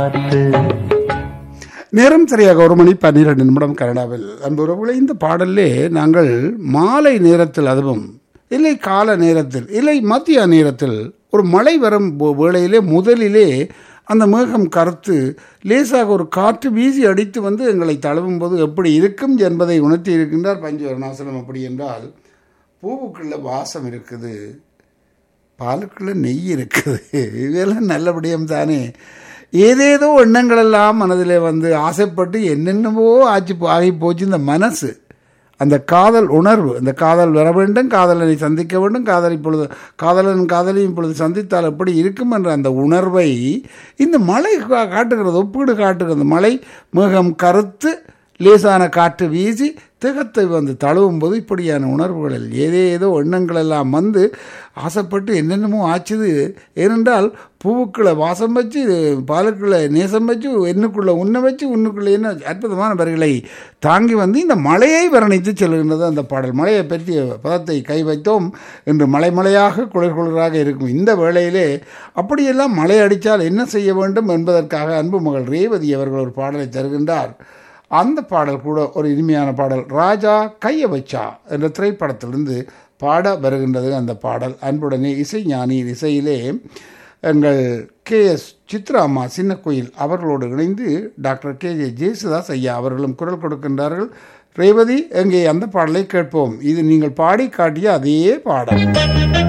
நேரம் சரியாக ஒரு மணி பன்னிரண்டு நிமிடம் கனடாவில் அன்பு உறவுகளை இந்த பாடல்லே நாங்கள் மாலை நேரத்தில் அதுவும் இல்லை கால நேரத்தில் இல்லை மத்திய நேரத்தில் ஒரு மழை வரும் போ- வேளையிலே முதலிலே அந்த மேகம் கருத்து லேசாக ஒரு காற்று வீசி அடித்து வந்து எங்களை தழுவும் போது எப்படி இருக்கும் என்பதை உணர்த்தி இருக்கின்றார் பஞ்சவரணாசனம் அப்படி என்றால் பூவுக்குள்ள வாசம் இருக்குது பாலுக்குள்ள நெய் இருக்குது இதெல்லாம் நல்லபடியும் தானே ஏதேதோ எண்ணங்கள் எல்லாம் மனதிலே வந்து ஆசைப்பட்டு என்னென்னவோ ஆச்சு போ- ஆகி போச்சு இந்த மனசு அந்த காதல் உணர்வு இந்த காதல் வர வேண்டும் காதலனை சந்திக்க வேண்டும் காதல் இப்பொழுது காதலன் காதலியும் இப்பொழுது சந்தித்தால் எப்படி இருக்கும் என்ற அந்த உணர்வை இந்த மழை கா- காட்டுகிறது ஒப்பீடு காட்டுகிறது மழை மேகம் கருத்து லேசான காற்று வீசி திகத்தை வந்து தழுவும் போது இப்படியான உணர்வுகளில் ஏதேதோ எண்ணங்கள் எல்லாம் வந்து ஆசைப்பட்டு என்னென்னமோ ஆச்சுது ஏனென்றால் பூவுக்குள்ள வாசம் வச்சு பாலுக்குள்ள நேசம் வச்சு எண்ணுக்குள்ள உன்னை வச்சு உன்னுக்குள்ள என்ன அற்புதமான வரிகளை தாங்கி வந்து இந்த மழையை வர்ணித்து செல்கின்றது அந்த பாடல் மழையை பற்றிய பதத்தை கை வைத்தோம் என்று மலை மலையாக குளிர் குளிராக இருக்கும் இந்த வேளையிலே அப்படியெல்லாம் மழை அடித்தால் என்ன செய்ய வேண்டும் என்பதற்காக அன்பு மகள் ரேவதி அவர்கள் ஒரு பாடலை தருகின்றார் அந்த பாடல் கூட ஒரு இனிமையான பாடல் ராஜா கைய வச்சா என்ற திரைப்படத்திலிருந்து பாட வருகின்றது அந்த பாடல் அன்புடனே இசை ஞானியின் இசையிலே எங்கள் கே எஸ் சித்ரா அம்மா சின்ன கோயில் அவர்களோடு இணைந்து டாக்டர் கே ஜே ஜேசுதாஸ் ஐயா அவர்களும் குரல் கொடுக்கின்றார்கள் ரேவதி எங்கே அந்த பாடலை கேட்போம் இது நீங்கள் பாடி காட்டிய அதே பாடல்